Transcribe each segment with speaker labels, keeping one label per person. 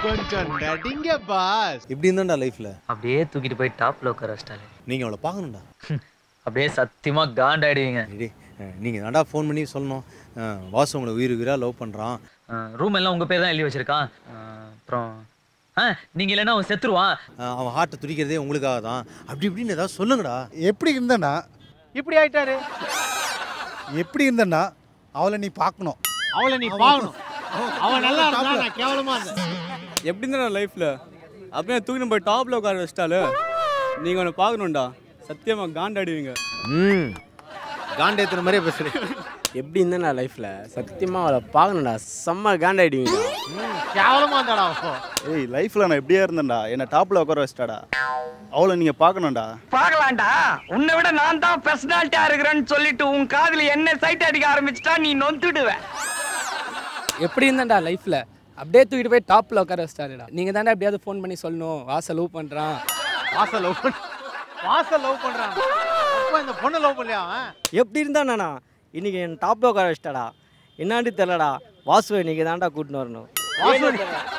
Speaker 1: கொஞ்சம் நடிங்க பாஸ்
Speaker 2: இப்படி இருந்தாண்டா லைஃப்ல
Speaker 3: அப்படியே தூக்கிட்டு போய் டாப்ல உட்கார வச்சிட்டாலே
Speaker 2: நீங்க அவளை பார்க்கணும்டா
Speaker 3: அப்படியே சத்தியமா காண்டாயிடுவீங்க
Speaker 2: டேய், அஹ், நீங்க தாண்டா ஃபோன் பண்ணி சொல்லணும் அஹ், வாசு உங்களை உயிர் உயிரா லவ் பண்றான்
Speaker 3: ரூம் எல்லாம் உங்க பேர் தான் எழுதி வச்சிருக்கான் அஹ், அப்புறம் ஆ நீங்க இல்லைன்னா அவன் செத்துருவான்
Speaker 2: அஹ், அவன் ஹார்ட்டை துடிக்கிறதே உங்களுக்காக தான் அப்படி இப்படின்னு ஏதாவது சொல்லுங்கடா
Speaker 4: எப்படி இருந்தனா
Speaker 1: இப்படி ஆயிட்டாரு
Speaker 4: எப்படி இருந்தனா அவளை நீ பார்க்கணும்
Speaker 1: அவளை நீ பார்க்கணும் அவன் நல்லா இருந்தா நான் கேவலமா இருந்தேன்
Speaker 5: எப்படி இருந்தா லைஃப்ல அப்படியே தூக்கி போய் டாப்ல உட்கார வச்சிட்டாலே நீங்க அவனை பார்க்கணும்டா சத்தியமா காண்டாடுவீங்க
Speaker 2: ம் காண்டேத்துற மாதிரியே பேசுறேன்
Speaker 6: எப்படி இருந்தேன் நான் லைஃப்பில் சத்தியமாக அவளை பார்க்கணும்டா செம்ம காண்டாயிடுவீங்க
Speaker 1: கேவலமா இருந்தாடா அவன்
Speaker 7: ஏய் லைஃப்ல நான் எப்படியா இருந்தேன்டா என்ன டாப்ல உட்கார வச்சிட்டாடா அவளை நீங்க பார்க்கணும்டா
Speaker 8: பார்க்கலாம்டா உன்னை விட நான் தான் பர்சனாலிட்டியா இருக்கிறேன்னு சொல்லிட்டு உன் காதுல என்ன சைட் அடிக்க ஆரம்பிச்சிட்டா நீ நொந்துடுவ
Speaker 9: எப்படி இருந்தேன்டா லைஃப்பில் அப்படியே தூக்கிட்டு போய் டாப்பில் உட்கார வச்சிட்டாருடா நீங்கள் தானே எப்படியாவது ஃபோன் பண்ணி சொல்லணும் வாசல் லவ் பண்ணுறான்
Speaker 1: வாசல் லவ் பண்ண வாசல் லவ் பண்றான் அப்ப இந்த பொண்ணு லவ் பண்ணலையா அவன்
Speaker 6: எப்படி இருந்தா நானா இன்னைக்கு என் டாப்பில் உட்கார வச்சிட்டாடா என்னான்னு தெரிலடா வாசுவை இன்னைக்கு தான்டா கூட்டின்னு வரணும்
Speaker 1: வாசு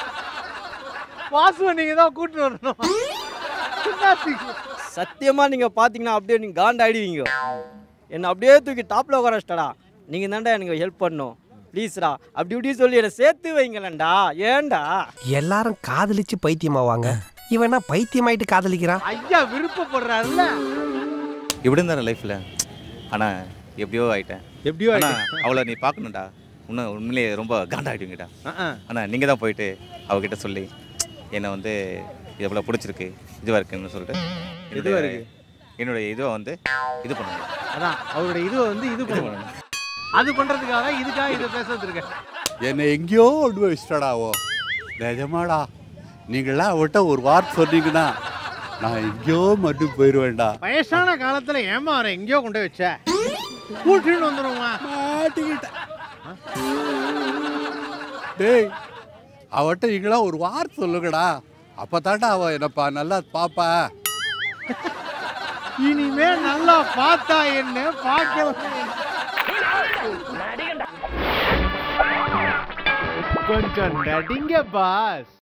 Speaker 1: வாசுவை நீங்க தான் கூட்டிட்டு வரணும் என்னத்துக்கு?
Speaker 6: சத்தியமாக நீங்கள் பார்த்தீங்கன்னா அப்படியே நீங்கள் காண்டாயிடுவீங்க என்னை அப்படியே தூக்கி டாப்பில் உட்கார வச்சிட்டாடா நீங்கள் தான்டா எனக்கு ஹெல்ப் பண்ணணும் ப்ளீஸ்டா அப்படி இப்படி சொல்லி என்னை சேர்த்து வைங்களேன்டா ஏன்டா
Speaker 10: எல்லாரும் காதலிச்சு பைத்தியமாவாங்க இவன் என்ன பைத்தியமாயிட்டு காதலிக்கிறான்
Speaker 1: ஐயா விருப்பப்படுறாருல்ல
Speaker 11: இப்படி இருந்தா லைஃப்ல ஆனா எப்படியோ ஆயிட்டேன்
Speaker 1: எப்படியோ
Speaker 11: ஆனா அவளை நீ பார்க்கணும்டா இன்னும் உண்மையிலேயே ரொம்ப காண்டாயிடுவீங்கடா ஆனா நீங்க தான் போயிட்டு அவகிட்ட சொல்லி என்னை வந்து இது போல பிடிச்சிருக்கு இதுவா இருக்குன்னு சொல்லிட்டு
Speaker 1: இதுவா இருக்கு?
Speaker 11: என்னுடைய இதுவை வந்து இது பண்ணுங்க
Speaker 1: அதான் அவருடைய இது வந்து இது பண்ணுவாங்க அது பண்றதுக்காக தான் இதுக்காக இதை பேசுறது இருக்கேன்
Speaker 12: என்னை எங்கேயோ கொண்டு போய் வச்சிட்டாடாவோ நிஜமாடா நீங்களாம் அவட்ட ஒரு வார்த்தை சொன்னீங்கன்னா நான் எங்கேயோ மட்டும் போயிடுவேன்டா
Speaker 1: வயசான காலத்துல ஏமா அவரை எங்கேயோ கொண்டு போய் வச்ச கூட்டின்னு வந்துருமா
Speaker 12: மாட்டிக்கிட்டேன் டேய் அவட்ட நீங்களாம் ஒரு வார்த்தை சொல்லுங்கடா அப்பதான்டா அவ என்னப்பா நல்லா பாப்பா
Speaker 1: இனிமே நல்லா பார்த்தா என்ன பார்க்கல கொஞ்சம் நடிங்க பாஸ்